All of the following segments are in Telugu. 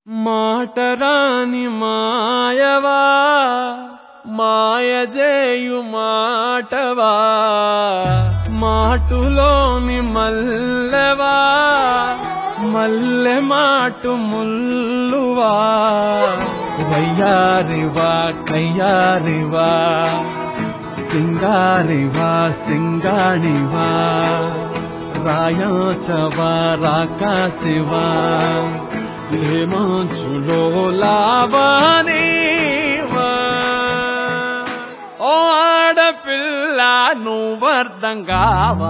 మాటరాని మాయవా మాయజేయు మాటవా మాటులోని మల్లెవా మల్లె మాటు ముల్లువా వయ్యారివా కయ్యారివా సింగారివా సింగాణివా రాయాచవా రాకాశివా లేమాంచులో లావానేవా ఓ ఆడపిల్ల నువ్వర్థం కావా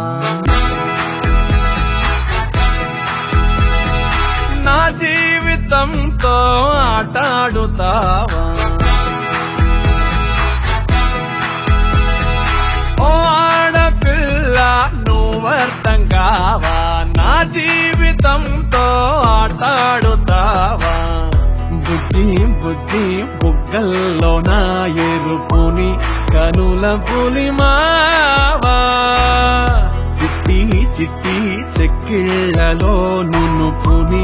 నా జీవితంతో ఆటాడుతావా ఓ ఆడపిల్ల నువ్వర్థం కావా నా జీవితంతో ఆటాడుతావా బుద్ధి బుద్ధి బుగ్గల్లో నా ఎరుపుని కనుల పులి మావా చిట్టి చిట్టి చెక్కిళ్లలో నునుపుని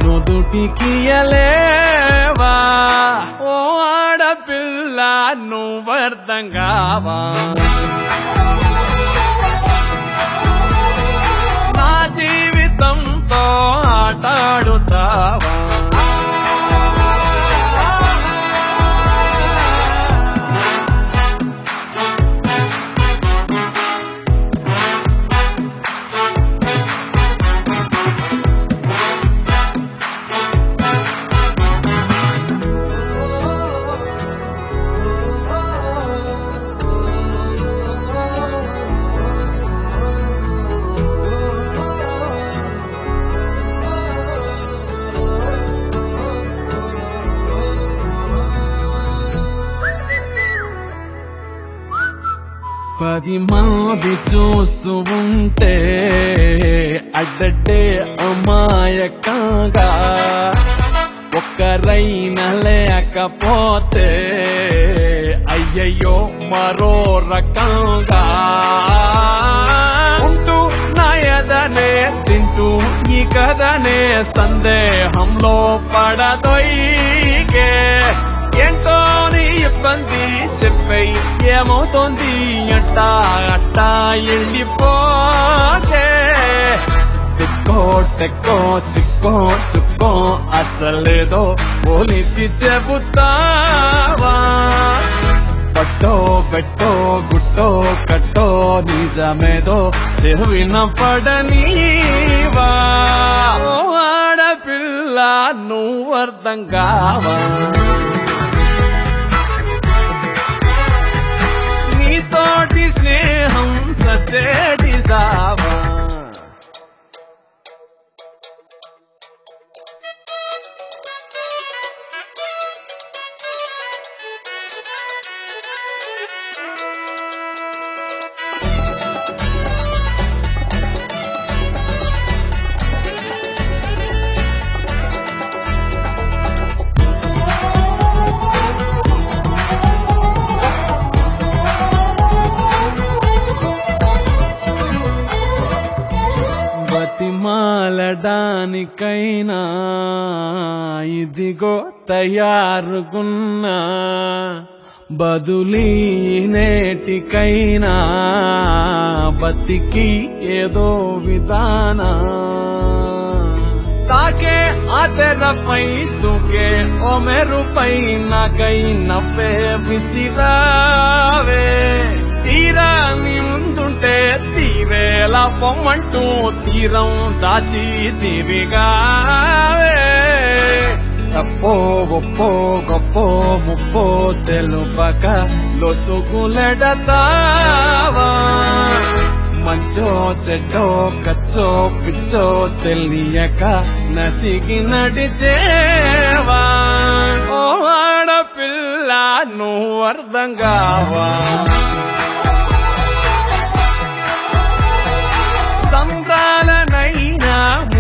నుదుటికియలేవా ఓ ఆడపిల్ల నువ్వర్థం కావా నా జీవితంతో ఆటాడుతావా పది మంది చూస్తూ ఉంటే అడ్డడ్డే అమాయకంగా ఒక్కరైనా లేకపోతే అయ్యయ్యో మరో రకంగా ఉంటూ నాయదనే తింటూ ఈ కథనే సందేహంలో పడదొయ్యే ఏంటో నీ ఇబ్బంది చెప్పై ఏమవుతోంది అట్టా అట్టా వెళ్ళిపోతే తిక్కో టెక్కో చిక్కో చుక్కో అసలేదో పోలిచి చెబుతావా పట్టో పెట్టో గుట్టో కట్టో నిజమేదో చెవిన పడనీవా ఓ ఆడపిల్ల నువ్వర్థం కావా నీతోటి స్నేహం సచేటి సావా బతిమాలడానికైనా ఇదిగో తయారుగున్నా బదులీ నేటికైనా బతికి ఏదో విధానా తాకే ఆతెరపై తూకే ఓ మెరుపై నాకై నవ్వే విసిరావే తీరా నీ ముందుంటే తీరేలా పొమ్మంటూ తీరం దాచి తిరిగావే తప్పో ఒప్పో గొప్పో ముప్పో తెలుపక లొసుగులెడతావా మంచో చెడ్డో కచ్చో పిచ్చో తెలియక నసిగి నడిచేవా ఓ ఆడపిల్ల నువ్వు అర్థం కావా సంద్రాలనైనా